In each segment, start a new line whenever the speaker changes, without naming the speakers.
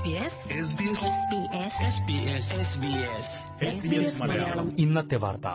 മലയാളം ഇന്നത്തെ വാർത്ത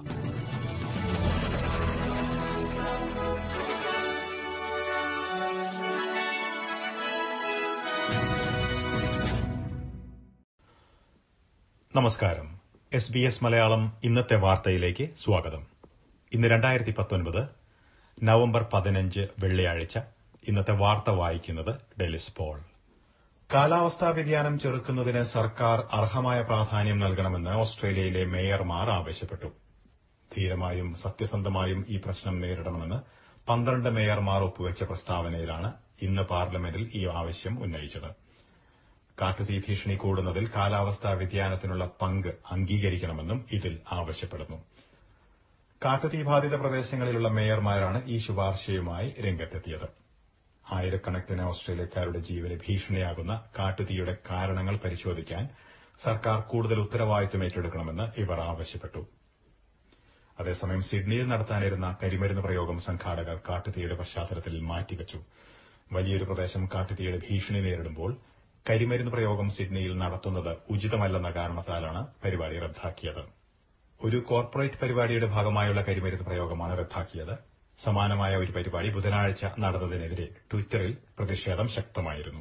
നമസ്കാരം എസ് ബി എസ് മലയാളം ഇന്നത്തെ വാർത്തയിലേക്ക് സ്വാഗതം ഇന്ന് രണ്ടായിരത്തി പത്തൊൻപത് നവംബർ പതിനഞ്ച് വെള്ളിയാഴ്ച ഇന്നത്തെ വാർത്ത വായിക്കുന്നത് ഡെലിസ് പോൾ കാലാവസ്ഥാ വ്യതിയാനം ചെറുക്കുന്നതിന് സർക്കാർ അർഹമായ പ്രാധാന്യം നൽകണമെന്ന് ഓസ്ട്രേലിയയിലെ മേയർമാർ ആവശ്യപ്പെട്ടു ധീരമായും സത്യസന്ധമായും ഈ പ്രശ്നം നേരിടണമെന്ന് പന്ത്രണ്ട് മേയർമാർ ഒപ്പുവെച്ച പ്രസ്താവനയിലാണ് ഇന്ന് പാർലമെന്റിൽ ഈ ആവശ്യം ഉന്നയിച്ചത് കാട്ടുതീ ഭീഷണി കൂടുന്നതിൽ കാലാവസ്ഥാ വ്യതിയാനത്തിനുള്ള പങ്ക് അംഗീകരിക്കണമെന്നും ഇതിൽ ആവശ്യപ്പെടുന്നു കാട്ടുതീ ബാധിത പ്രദേശങ്ങളിലുള്ള മേയർമാരാണ് ഈ ശുപാർശയുമായി രംഗത്തെത്തിയത് ആയിരക്കണക്കിന് ഓസ്ട്രേലിയക്കാരുടെ ജീവന് ഭീഷണിയാകുന്ന കാട്ടുതീയുടെ കാരണങ്ങൾ പരിശോധിക്കാൻ സർക്കാർ കൂടുതൽ ഉത്തരവാദിത്വം ഏറ്റെടുക്കണമെന്ന് ഇവർ ആവശ്യപ്പെട്ടു അതേസമയം സിഡ്നിയിൽ നടത്താനിരുന്ന കരിമരുന്ന് പ്രയോഗം സംഘാടകർ കാട്ടുതീയുടെ പശ്ചാത്തലത്തിൽ മാറ്റിവച്ചു വലിയൊരു പ്രദേശം കാട്ടുതീയുടെ ഭീഷണി നേരിടുമ്പോൾ കരിമരുന്ന് പ്രയോഗം സിഡ്നിയിൽ നടത്തുന്നത് ഉചിതമല്ലെന്ന കാരണത്താലാണ് പരിപാടി റദ്ദാക്കിയത് ഒരു കോർപ്പറേറ്റ് പരിപാടിയുടെ ഭാഗമായുള്ള കരിമരുന്ന് പ്രയോഗമാണ് റദ്ദാക്കിയത് സമാനമായ ഒരു പരിപാടി ബുധനാഴ്ച നടന്നതിനെതിരെ ട്വിറ്ററിൽ പ്രതിഷേധം ശക്തമായിരുന്നു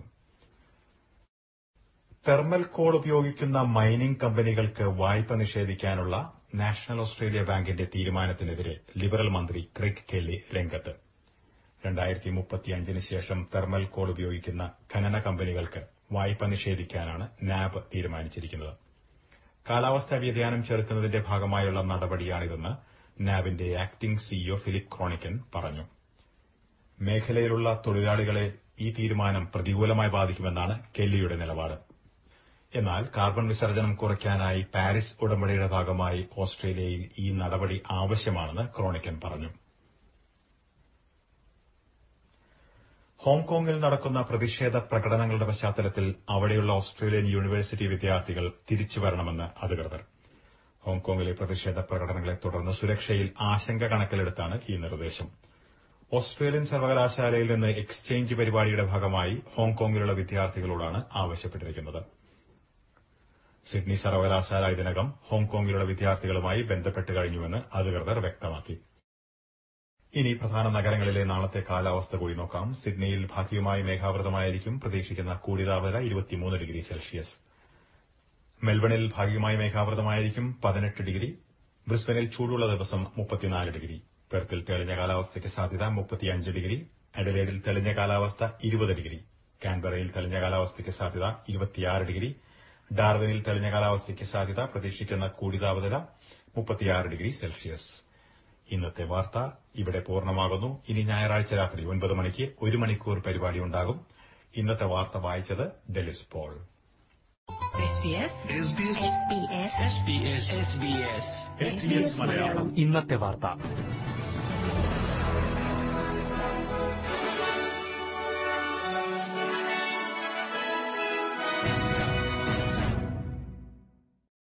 തെർമൽ കോൾ ഉപയോഗിക്കുന്ന മൈനിംഗ് കമ്പനികൾക്ക് വായ്പ നിഷേധിക്കാനുള്ള നാഷണൽ ഓസ്ട്രേലിയ ബാങ്കിന്റെ തീരുമാനത്തിനെതിരെ ലിബറൽ മന്ത്രി ക്രിഗ് കെല്ലി രംഗത്ത് രണ്ടായിരത്തി മുപ്പത്തിയഞ്ചിന് ശേഷം തെർമൽ കോൾ ഉപയോഗിക്കുന്ന ഖനന കമ്പനികൾക്ക് വായ്പ നിഷേധിക്കാനാണ് നാബ് തീരുമാനിച്ചിരിക്കുന്നത് കാലാവസ്ഥാ വ്യതിയാനം ചെറുക്കുന്നതിന്റെ ഭാഗമായുള്ള നടപടിയാണിതെന്ന് നാബിന്റെ ആക്ടിംഗ് സിഇഒ ഫിലിപ്പ് ക്രോണിക്കൻ പറഞ്ഞു മേഖലയിലുള്ള തൊഴിലാളികളെ ഈ തീരുമാനം പ്രതികൂലമായി ബാധിക്കുമെന്നാണ് കെല്ലിയുടെ നിലപാട് എന്നാൽ കാർബൺ വിസർജനം കുറയ്ക്കാനായി പാരീസ് ഉടമ്പടിയുടെ ഭാഗമായി ഓസ്ട്രേലിയയിൽ ഈ നടപടി ആവശ്യമാണെന്ന് ക്രോണിക്കൻ പറഞ്ഞു ഹോങ്കോങ്ങിൽ നടക്കുന്ന പ്രതിഷേധ പ്രകടനങ്ങളുടെ പശ്ചാത്തലത്തിൽ അവിടെയുള്ള ഓസ്ട്രേലിയൻ യൂണിവേഴ്സിറ്റി വിദ്യാർത്ഥികൾ തിരിച്ചുവരണമെന്ന് അധികൃതർ ഹോങ്കോങ്ങിലെ പ്രതിഷേധ പ്രകടനങ്ങളെ തുടർന്ന് സുരക്ഷയിൽ ആശങ്ക കണക്കിലെടുത്താണ് ഈ നിർദ്ദേശം ഓസ്ട്രേലിയൻ സർവകലാശാലയിൽ നിന്ന് എക്സ്ചേഞ്ച് പരിപാടിയുടെ ഭാഗമായി ഹോങ്കോങ്ങിലുള്ള വിദ്യാർത്ഥികളോടാണ് ആവശ്യപ്പെട്ടിരിക്കുന്നത് സിഡ്നി സർവകലാശാല ഇതിനകം ഹോങ്കോങ്ങിലുള്ള വിദ്യാർത്ഥികളുമായി ബന്ധപ്പെട്ട് കഴിഞ്ഞുവെന്ന് അധികൃതർ വ്യക്തമാക്കി ഇനി പ്രധാന നഗരങ്ങളിലെ നാളത്തെ കാലാവസ്ഥ കൂടി നോക്കാം സിഡ്നിയിൽ ഭാഗികമായി മേഘാവൃതമായിരിക്കും പ്രതീക്ഷിക്കുന്ന കൂടിയ താപനില ഇരുപത്തിമൂന്ന് ഡിഗ്രി സെൽഷ്യസ് മെൽബണിൽ ഭാഗികമായി മേഘാവൃതമായിരിക്കും പതിനെട്ട് ഡിഗ്രി ബ്രിസ്ബനിൽ ചൂടുള്ള ദിവസം മുപ്പത്തിനാല് ഡിഗ്രി പെർത്തിൽ തെളിഞ്ഞ കാലാവസ്ഥയ്ക്ക് സാധ്യത മുപ്പത്തിയഞ്ച് ഡിഗ്രി അഡലേഡിൽ തെളിഞ്ഞ കാലാവസ്ഥ ഇരുപത് ഡിഗ്രി കാൻബറയിൽ തെളിഞ്ഞ കാലാവസ്ഥയ്ക്ക് സാധ്യത ഇരുപത്തിയാറ് ഡിഗ്രി ഡാർവിനിൽ തെളിഞ്ഞ കാലാവസ്ഥയ്ക്ക് സാധ്യത പ്രതീക്ഷിക്കുന്ന കൂടിയ താപനില മുപ്പത്തിയാറ് ഡിഗ്രി സെൽഷ്യസ് ഇന്നത്തെ വാർത്ത ഇവിടെ പൂർണ്ണമാകുന്നു ഇനി ഞായറാഴ്ച രാത്രി ഒൻപത് മണിക്ക് ഒരു മണിക്കൂർ പരിപാടി ഉണ്ടാകും ഇന്നത്തെ വാർത്ത വായിച്ചത് ഡെലിസ് പോൾ
ഇന്നത്തെ വാർത്ത